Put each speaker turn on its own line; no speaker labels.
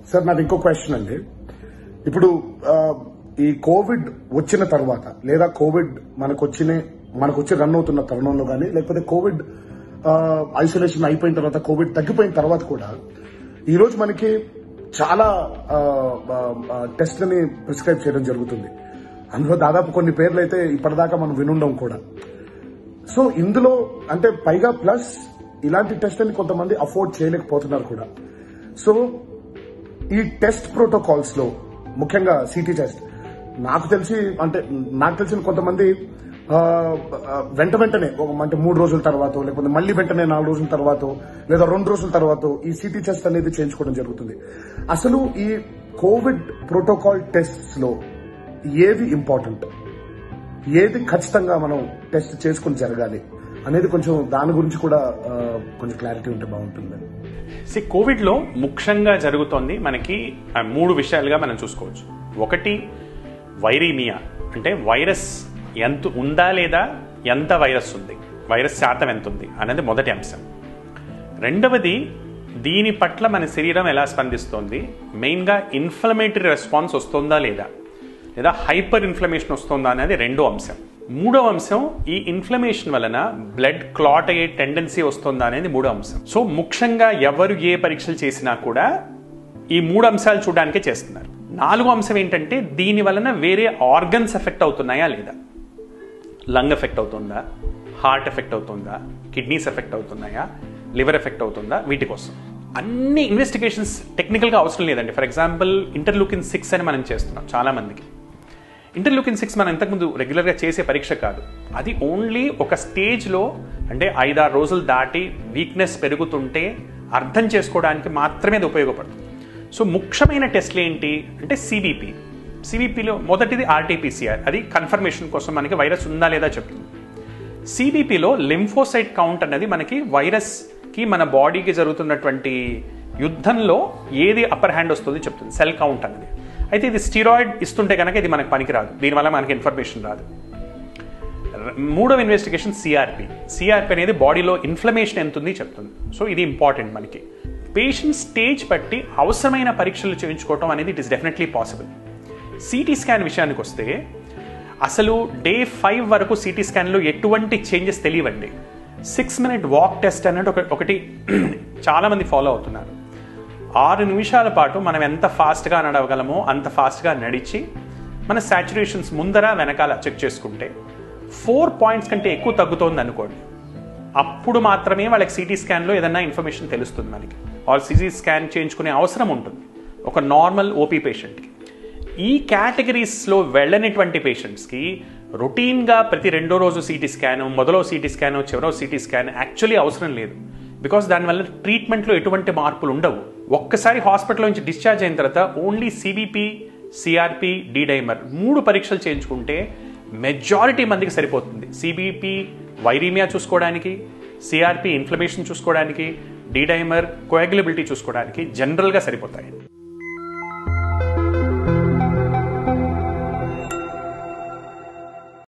sir నాది ఇంకో question అండి ఇప్పుడు ఆ, ఈ కోవిడ్ వచ్చిన తర్వాత లేదా కోవిడ్ మనకు వచ్చిన మనకు వచ్చి రన్ అవుతున్న తరుణంలో కానీ లేకపోతే కోవిడ్ ఐసోలేషన్ అయిపోయిన తర్వాత కోవిడ్ తగ్గిపోయిన తర్వాత కూడా ఈ రోజు మనకి చాలా టెస్ట్లని ప్రిస్క్రైబ్ చేయడం జరుగుతుంది అందులో దాదాపు కొన్ని పేర్లు అయితే ఇప్పటిదాకా మనం వినుండం కూడా సో ఇందులో అంటే పైగా ప్లస్ ఇలాంటి టెస్ట్లని కొంతమంది అఫోర్డ్ చేయలేకపోతున్నారు కూడా సో ఈ టెస్ట్ ప్రోటోకాల్స్ లో ముఖ్యంగా సిటీ టెస్ట్ నాకు తెలిసి అంటే నాకు తెలిసిన కొంతమంది ఆ, ఆ, వెంట వెంటనే ఒక అంటే మూడు రోజుల తర్వాత లేకపోతే మళ్ళీ వెంటనే నాలుగు రోజుల తర్వాత లేదా రెండు రోజుల తర్వాత ఈ సిటీ టెస్ట్ అనేది చేయించుకోవడం జరుగుతుంది అసలు ఈ కోవిడ్ ప్రోటోకాల్ టెస్ట్ లో ఏది ఇంపార్టెంట్ ఏది ఖచ్చితంగా మనం టెస్ట్ చేసుకుని జరగాలి అనేది కొంచెం దాని గురించి కూడా ఆ, కొంచెం క్లారిటీ ఉంటే బాగుంటుంది
సి కోవిడ్లో ముఖ్యంగా జరుగుతోంది మనకి ఆ, మూడు విషయాలుగా మనం చూసుకోవచ్చు ఒకటి వైరీమియా అంటే వైరస్ ఎంత ఉందా లేదా ఎంత వైరస్ ఉంది వైరస్ శాతం ఎంత ఉంది అనేది మొదటి అంశం రెండవది దీని పట్ల మన శరీరం ఎలా స్పందిస్తోంది మెయిన్గా ఇన్ఫ్లమేటరీ రెస్పాన్స్ వస్తుందా లేదా లేదా హైపర్ ఇన్ఫ్లమేషన్ వస్తుందా అనేది రెండో అంశం మూడో అంశం ఈ ఇన్ఫ్లమేషన్ వలన బ్లడ్ క్లాట్ అయ్యే టెండెన్సీ వస్తుందా అనేది మూడో అంశం సో ముఖ్యంగా ఎవరు ఏ పరీక్షలు చేసినా కూడా ఈ మూడు అంశాలు చూడడానికే చేస్తున్నారు నాలుగో అంశం ఏంటంటే దీని వలన వేరే ఆర్గన్స్ ఎఫెక్ట్ అవుతున్నాయా లేదా లంగ్ ఎఫెక్ట్ అవుతుందా హార్ట్ ఎఫెక్ట్ అవుతుందా కిడ్నీస్ ఎఫెక్ట్ అవుతున్నాయా లివర్ ఎఫెక్ట్ అవుతుందా వీటి కోసం అన్ని ఇన్వెస్టిగేషన్స్ టెక్నికల్గా అవసరం లేదండి ఫర్ ఎగ్జాంపుల్ ఇంటర్లూకిన్ సిక్స్ అని మనం చేస్తున్నాం చాలా మందికి ఇంటర్లూకిన్ సిక్స్ మనం ఇంతకుముందు రెగ్యులర్గా చేసే పరీక్ష కాదు అది ఓన్లీ ఒక స్టేజ్లో అంటే ఐదారు రోజులు దాటి వీక్నెస్ పెరుగుతుంటే అర్థం చేసుకోవడానికి మాత్రమే అది ఉపయోగపడుతుంది సో ముఖ్యమైన టెస్ట్లు ఏంటి అంటే సిబిపి సిబిపిలో మొదటిది ఆర్టీపీసీఆర్ అది కన్ఫర్మేషన్ కోసం మనకి వైరస్ ఉందా లేదా చెప్తుంది సిబిపిలో లింఫోసైట్ కౌంట్ అన్నది మనకి వైరస్కి మన బాడీకి జరుగుతున్నటువంటి యుద్ధంలో ఏది అప్పర్ హ్యాండ్ వస్తుంది చెప్తుంది సెల్ కౌంట్ అనేది అయితే ఇది స్టీరాయిడ్ ఇస్తుంటే కనుక ఇది మనకు పనికిరాదు దీనివల్ల మనకి ఇన్ఫర్మేషన్ రాదు ర- మూడవ ఇన్వెస్టిగేషన్ సిఆర్పి సిఆర్పి అనేది బాడీలో ఇన్ఫ్లమేషన్ ఎంత ఉంది చెప్తుంది సో ఇది ఇంపార్టెంట్ మనకి పేషెంట్ స్టేజ్ బట్టి అవసరమైన పరీక్షలు చేయించుకోవటం అనేది it is definitely possible CT scan విషయానికి వస్తే అసలు డే ఫైవ్ వరకు సిటీ స్కాన్లో ఎటువంటి చేంజెస్ తెలియవండి సిక్స్ మినిట్ వాక్ టెస్ట్ అన్నట్టు ఒక ఒకటి చాలామంది ఫాలో అవుతున్నారు ఆరు నిమిషాల పాటు మనం ఎంత ఫాస్ట్గా నడవగలమో అంత ఫాస్ట్గా నడిచి మన సాచురేషన్స్ ముందర వెనకాల చెక్ చేసుకుంటే ఫోర్ పాయింట్స్ కంటే ఎక్కువ తగ్గుతోంది అనుకోండి అప్పుడు మాత్రమే వాళ్ళకి సిటీ స్కాన్లో ఏదన్నా ఇన్ఫర్మేషన్ తెలుస్తుంది మనకి ఆర్ సిటీ స్కాన్ చేయించుకునే అవసరం ఉంటుంది ఒక నార్మల్ ఓపీ పేషెంట్కి ఈ కేటగిరీస్లో వెళ్ళనిటువంటి పేషెంట్స్కి రొటీన్గా ప్రతి రెండో రోజు సిటీ స్కాన్ మొదలో సిటీ స్కాన్ చివరో సిటీ స్కాన్ యాక్చువల్లీ అవసరం లేదు బికాస్ దానివల్ల ట్రీట్మెంట్లో ఎటువంటి మార్పులు ఉండవు ఒక్కసారి హాస్పిటల్ నుంచి డిశ్చార్జ్ అయిన తర్వాత ఓన్లీ సిబిపి సిఆర్పి డైమర్ మూడు పరీక్షలు చేయించుకుంటే మెజారిటీ మందికి సరిపోతుంది సిబిపి వైరీమియా చూసుకోవడానికి సిఆర్పి ఇన్ఫ్లమేషన్ చూసుకోవడానికి డైమర్ కోయాగులబిలిటీ చూసుకోవడానికి జనరల్గా సరిపోతాయి